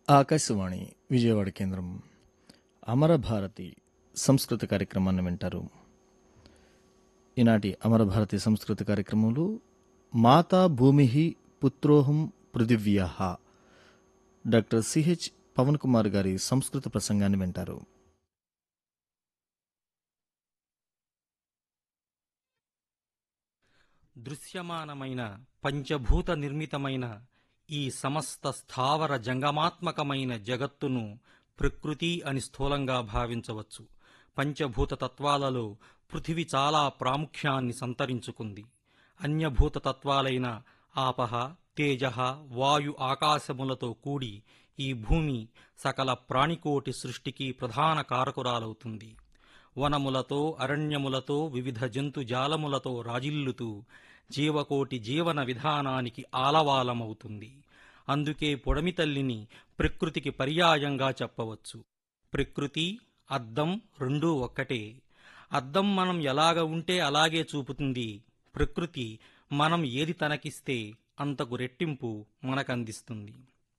ఆకాశవాణి విజయవాడ కేంద్రం అమరభారతి సంస్కృత కార్యక్రమాన్ని వింటారు ఈనాటి అమరభారతి సంస్కృత కార్యక్రమంలో మాతా భూమి పుత్రోహం పృథివ్యా డాక్టర్ సిహెచ్ పవన్ కుమార్ గారి సంస్కృత ప్రసంగాన్ని వింటారు దృశ్యమానమైన పంచభూత నిర్మితమైన ఈ సమస్త స్థావర జంగమాత్మకమైన జగత్తును ప్రకృతి అని స్థూలంగా భావించవచ్చు పంచభూత తత్వాలలో పృథివి చాలా ప్రాముఖ్యాన్ని సంతరించుకుంది అన్యభూత తత్వాలైన ఆపహ తేజ వాయు ఆకాశములతో కూడి ఈ భూమి సకల ప్రాణికోటి సృష్టికి ప్రధాన కారకురాలవుతుంది వనములతో అరణ్యములతో వివిధ జంతుజాలములతో రాజిల్లుతూ జీవకోటి జీవన విధానానికి ఆలవాలమవుతుంది అందుకే పొడమి తల్లిని ప్రకృతికి పర్యాయంగా చెప్పవచ్చు ప్రకృతి అద్దం రెండూ ఒక్కటే అద్దం మనం ఎలాగ ఉంటే అలాగే చూపుతుంది ప్రకృతి మనం ఏది తనకిస్తే అంతకు రెట్టింపు మనకందిస్తుంది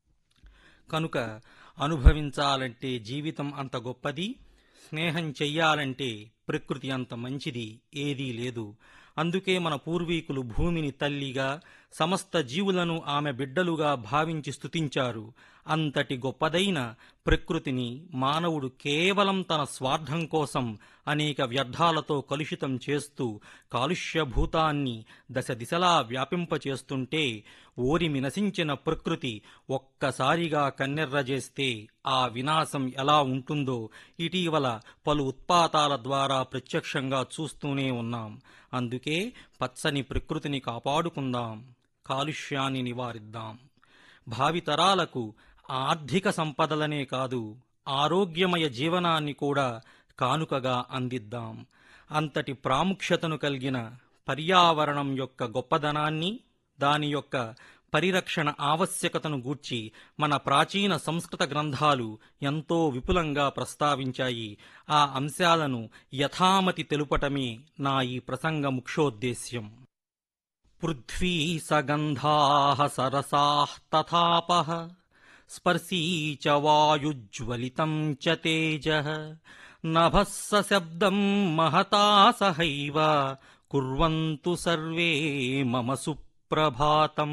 కనుక అనుభవించాలంటే జీవితం అంత గొప్పది స్నేహం చెయ్యాలంటే ప్రకృతి అంత మంచిది ఏదీ లేదు అందుకే మన పూర్వీకులు భూమిని తల్లిగా సమస్త జీవులను ఆమె బిడ్డలుగా భావించి స్తుతించారు అంతటి గొప్పదైన ప్రకృతిని మానవుడు కేవలం తన స్వార్థం కోసం అనేక వ్యర్థాలతో కలుషితం చేస్తూ కాలుష్యభూతాన్ని దశ దిశలా వ్యాపింపచేస్తుంటే ఓరిమి నశించిన ప్రకృతి ఒక్కసారిగా కన్నెర్రజేస్తే ఆ వినాశం ఎలా ఉంటుందో ఇటీవల పలు ఉత్పాతాల ద్వారా ప్రత్యక్షంగా చూస్తూనే ఉన్నాం అందుకే పచ్చని ప్రకృతిని కాపాడుకుందాం కాలుష్యాన్ని నివారిద్దాం భావితరాలకు ఆర్థిక సంపదలనే కాదు ఆరోగ్యమయ జీవనాన్ని కూడా కానుకగా అందిద్దాం అంతటి ప్రాముఖ్యతను కలిగిన పర్యావరణం యొక్క గొప్పదనాన్ని దాని యొక్క పరిరక్షణ ఆవశ్యకతను గూర్చి మన ప్రాచీన సంస్కృత గ్రంథాలు ఎంతో విపులంగా ప్రస్తావించాయి ఆ అంశాలను యథామతి తెలుపటమే నా ఈ ప్రసంగ ముఖ్యోద్దేశ్యం పృథ్వీ సగంధాః సరసాః తథాపః స్పర్శీ చ వాయుజ్వలితం చ తేజః నభः స శబ్దం మహతా సహైవ కుర్వంతు సర్వే మమ సుప్రభాతం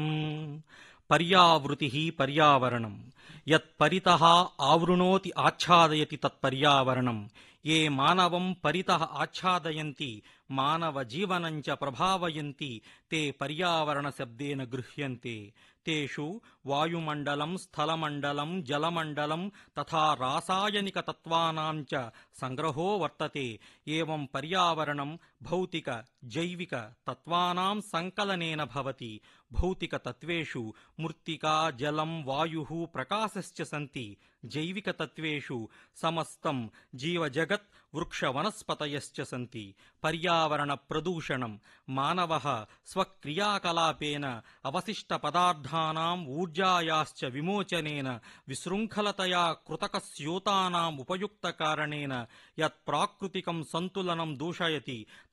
పర్యావృతి పర్యావరణం యత్పరితః ఆవృణోతి ఆచ్ఛాదయతి తత్పర్యావరణం ఏ మానవం పరితః ఆచ్ఛాదయంతి మానవ జీవనం చ ప్రభావయంతి తే పర్యావరణ శబ్దేన గృహ్యంతే తేషు వాయుమండలం స్థలమండలం జలమండలం తథా రాసాయనిక తత్వానాం చ సంగ్రహో వర్తతే ఏవం పర్యావరణం భౌతిక జైవిక తత్వానాం సంకలనేన భవతి భౌతిక తత్వేషు మృత్తికా జలం వాయుః ప్రకాశశ్చ సంతి జైవిక తత్వేషు సమస్తం జీవజగత్ వృక్ష వనస్పతయశ్చ సంతి పర్యావరణ ప్రదూషణం మానవః స్వక్రియాకలాపేన అవశిష్ట పదార్థానాం ఊర్జాయాశ్చ విమోచనేన విశృంఖలతయా కృతకస్యోతానాం ఉపయుక్త కారణేన యత్ ప్రాకృతికం సంతులనం దూషయతి